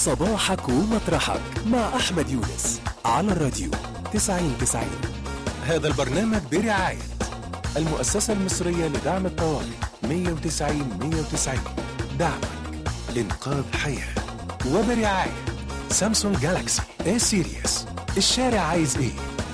صباحك ومطرحك مع أحمد يونس على الراديو 90 90 هذا البرنامج برعاية المؤسسة المصرية لدعم الطوارئ 190 190 دعمك إنقاذ حياة وبرعاية سامسونج جالاكسي اي سيريس الشارع عايز ايه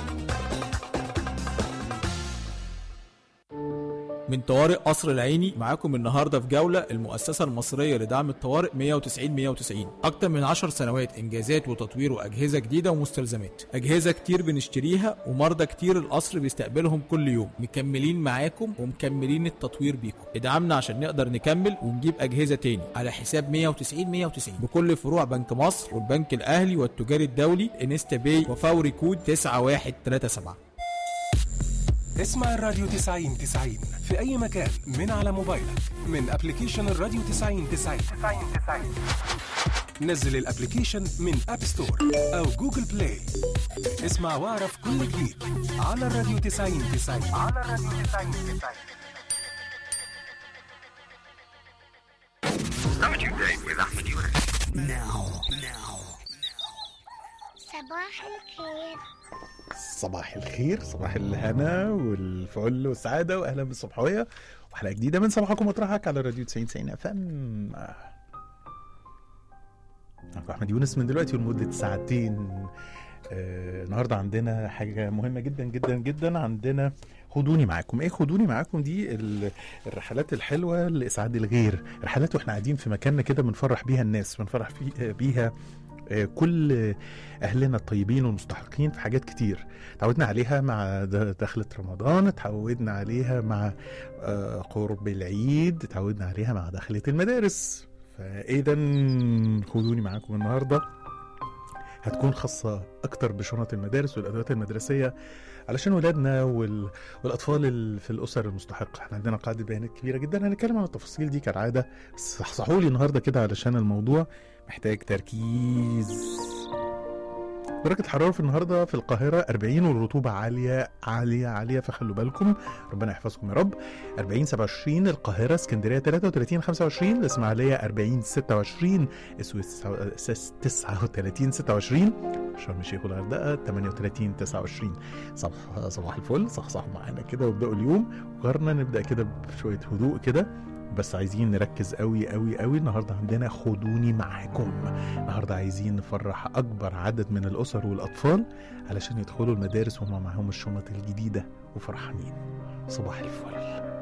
من طوارئ قصر العيني معاكم النهارده في جوله المؤسسه المصريه لدعم الطوارئ 190 190 اكتر من 10 سنوات انجازات وتطوير واجهزه جديده ومستلزمات اجهزه كتير بنشتريها ومرضى كتير القصر بيستقبلهم كل يوم مكملين معاكم ومكملين التطوير بيكم ادعمنا عشان نقدر نكمل ونجيب اجهزه تاني على حساب 190 190 بكل فروع بنك مصر والبنك الاهلي والتجاري الدولي انستا باي وفوري كود 9137 اسمع الراديو 90 90 في أي مكان من على موبايلك من أبليكيشن الراديو 90 90 نزل الابليكيشن من اب ستور او جوجل بلاي اسمع واعرف كل جديد على الراديو 90 90 على الراديو 90 90 صباح الخير صباح الخير صباح الهنا والفل والسعادة وأهلا بالصبحوية وحلقة جديدة من صباحكم مطرحك على راديو 90 90 اف ام معكم أحمد يونس من دلوقتي ولمدة ساعتين آه، النهارده عندنا حاجة مهمة جدا جدا جدا عندنا خدوني معاكم ايه خدوني معاكم دي ال- الرحلات الحلوة لإسعاد الغير رحلات واحنا قاعدين في مكاننا كده بنفرح بيها الناس بنفرح في- بيها آه، كل اهلنا الطيبين والمستحقين في حاجات كتير تعودنا عليها مع د- دخلة رمضان تعودنا عليها مع آه، قرب العيد تعودنا عليها مع دخلة المدارس فاذا خدوني معاكم النهارده هتكون خاصة أكتر بشنط المدارس والأدوات المدرسية علشان ولادنا وال... والأطفال ال- في الأسر المستحقة احنا عندنا قاعدة بيانات كبيرة جدا هنتكلم عن التفاصيل دي كالعادة صحصحوا لي النهاردة كده علشان الموضوع محتاج تركيز درجة الحرارة في النهاردة في القاهرة 40 والرطوبة عالية عالية عالية فخلوا بالكم ربنا يحفظكم يا رب 40 27 القاهرة اسكندرية 33 25 الإسماعيلية 40 26 السويس 39 26 شرم الشيخ والغردقة 38 29 صباح صباح الفل صحصحوا معانا كده وابدأوا اليوم وقررنا نبدأ كده بشوية هدوء كده بس عايزين نركز قوي قوي قوي النهارده عندنا خدوني معاكم النهارده عايزين نفرح اكبر عدد من الاسر والاطفال علشان يدخلوا المدارس وهم معاهم الشنط الجديده وفرحانين صباح الفل